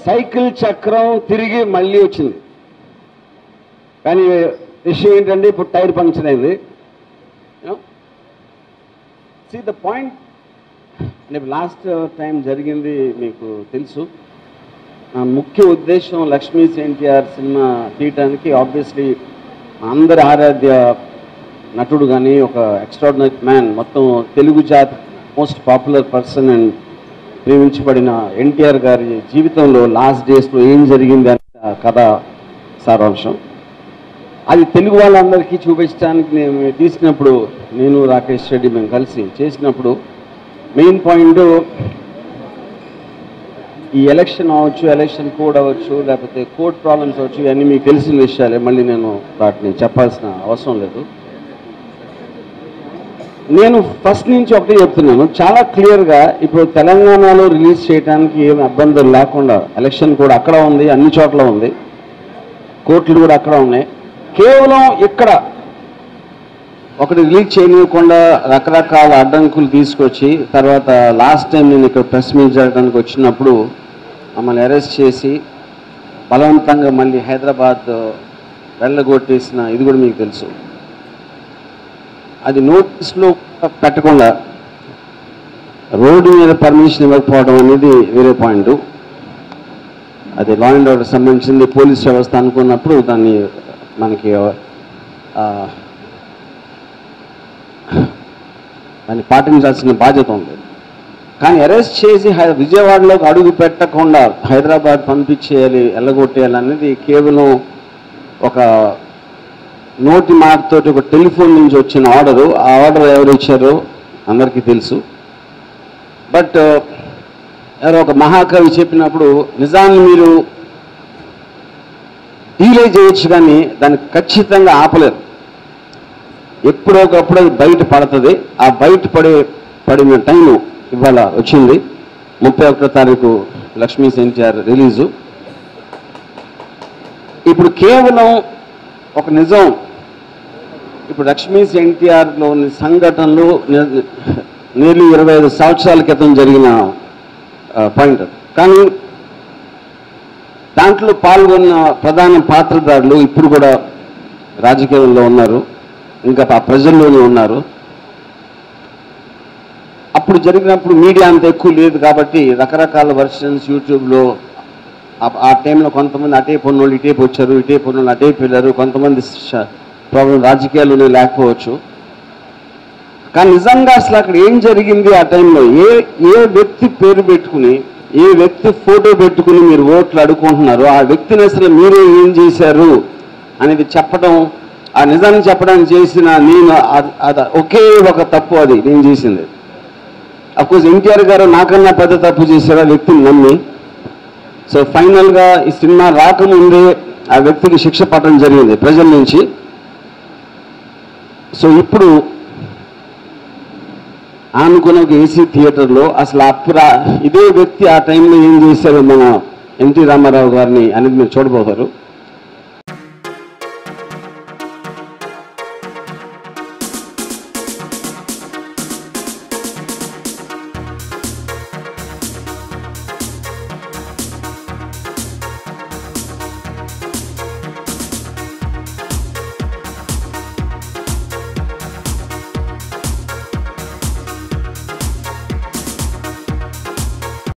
cycle చక్రం తిరిగి మళ్ళీ వచ్చింది కానీ విషయం ఏంటంటే ఇప్పుడు టైర్ పంక్చర్ అయింది సి ద పాయింట్ అంటే లాస్ట్ టైం జరిగింది మీకు తెలుసు నా ముఖ్య ఉద్దేశం లక్ష్మీ ఎన్టీఆర్ సినిమా తీయటానికి ఆబ్వియస్లీ అందరి ఆరాధ్య నటుడు కానీ ఒక ఎక్స్ట్రాడినరీ మ్యాన్ మొత్తం తెలుగు జాతి మోస్ట్ పాపులర్ పర్సన్ అండ్ ప్రేమించబడిన ఎన్టీఆర్ గారి జీవితంలో లాస్ట్ డేస్లో ఏం జరిగింది అనే ఆ కథ సారాంశం అది తెలుగు వాళ్ళందరికీ చూపించడానికి నేను తీసినప్పుడు నేను రాకేష్ రెడ్డి మేము కలిసి చేసినప్పుడు మెయిన్ పాయింట్ ఈ ఎలక్షన్ అవ్వచ్చు ఎలక్షన్ కోడ్ అవ్వచ్చు లేకపోతే కోర్ట్ ప్రాబ్లమ్స్ అవ్వచ్చు ఇవన్నీ మీకు తెలిసిన విషయాలే మళ్ళీ నేను వాటిని చెప్పాల్సిన అవసరం లేదు నేను ఫస్ట్ నుంచి ఒకటే చెప్తున్నాను చాలా క్లియర్గా ఇప్పుడు తెలంగాణలో రిలీజ్ చేయడానికి ఏం ఇబ్బందులు లేకుండా ఎలక్షన్ కూడా అక్కడ ఉంది అన్ని చోట్ల ఉంది కోర్టులు కూడా అక్కడ ఉన్నాయి కేవలం ఇక్కడ ఒకటి రిలీజ్ చేయనివ్వకుండా రకరకాల అడ్డంకులు తీసుకొచ్చి తర్వాత లాస్ట్ టైం నేను ఇక్కడ ప్రెస్ మీట్ జరగడానికి వచ్చినప్పుడు మమ్మల్ని అరెస్ట్ చేసి బలవంతంగా మళ్ళీ హైదరాబాద్ వెళ్ళగొట్టేసిన ఇది కూడా మీకు తెలుసు అది నోటీస్లో పెట్టకుండా రోడ్డు మీద పర్మిషన్ ఇవ్వకపోవడం అనేది వేరే పాయింట్ అది లా అండ్ ఆర్డర్ సంబంధించింది పోలీస్ వ్యవస్థ అనుకున్నప్పుడు దాన్ని మనకి ఆ, దాన్ని పాటించాల్సిన బాధ్యత ఉంది కానీ అరెస్ట్ చేసి హై- విజయవాడలోకి అడుగు పెట్టకుండా హైదరాబాద్ పంపించేయాలి వెళ్ళగొట్టేయాలి అనేది కేవలం ఒక నోటి మాటతోటి ఒక టెలిఫోన్ నుంచి వచ్చిన ఆర్డరు ఆ ఆర్డర్ ఎవరు ఇచ్చారో అందరికీ తెలుసు బట్ ఎవరో ఒక మహాకవి చెప్పినప్పుడు నిజాన్ని మీరు డీలే చేయొచ్చు కానీ దాన్ని ఖచ్చితంగా ఆపలేరు ఎప్పుడో ఒకప్పుడు అది బయట పడుతుంది ఆ బయట పడే పడిన టైం ఇవాళ వచ్చింది ముప్పై ఒకటో తారీఖు లక్ష్మీ ఎన్టీఆర్ రిలీజు ఇప్పుడు కేవలం ఒక నిజం ఇప్పుడు లక్ష్మీ ఎన్టీఆర్లోని సంఘటనలు నేర్లీ ఇరవై ఐదు సంవత్సరాల క్రితం జరిగిన పాయింట్ కానీ దాంట్లో పాల్గొన్న ప్రధాన పాత్రధారులు ఇప్పుడు కూడా రాజకీయంలో ఉన్నారు ఇంకా ఆ ప్రజల్లోనే ఉన్నారు అప్పుడు జరిగినప్పుడు మీడియా అంత ఎక్కువ లేదు కాబట్టి రకరకాల వర్షన్స్ యూట్యూబ్లో ఆ- ఆ టైంలో కొంతమంది అటేపు ఉన్నోళ్ళు ఇటేపు వచ్చారు ఇటేపు ఉన్నోళ్ళు అటేపు వెళ్ళారు కొంతమంది ప్రాబ్లం రాజకీయాల్లోనే లేకపోవచ్చు కానీ నిజంగా అసలు అక్కడ ఏం జరిగింది ఆ టైంలో ఏ ఏ వ్యక్తి పేరు పెట్టుకుని ఏ వ్యక్తి ఫోటో పెట్టుకుని మీరు ఓట్లు అడుగుకుంటున్నారో ఆ వ్యక్తిని అసలు మీరే ఏం చేశారు అనేది చెప్పడం ఆ నిజాన్ని చెప్పడానికి చేసిన నేను అద్- అది ఒకే ఒక తప్పు అది నేను చేసింది అఫ్కోర్స్ ఎన్టీఆర్ గారు నాకన్నా పెద్ద తప్పు చేశారు ఆ వ్యక్తిని నమ్మి సో ఫైనల్గా ఈ సినిమా రాకముందే ఆ వ్యక్తికి శిక్ష పడడం జరిగింది ప్రజల నుంచి సో ఇప్పుడు ఆనుకున్న ఒక ఏసీ థియేటర్లో అసలు అప్పుడు ఆ- ఇదే వ్యక్తి ఆ టైంలో ఏం చేశారు మన ఎన్టీ రామారావు గారిని అనేది మీరు చూడబోతారు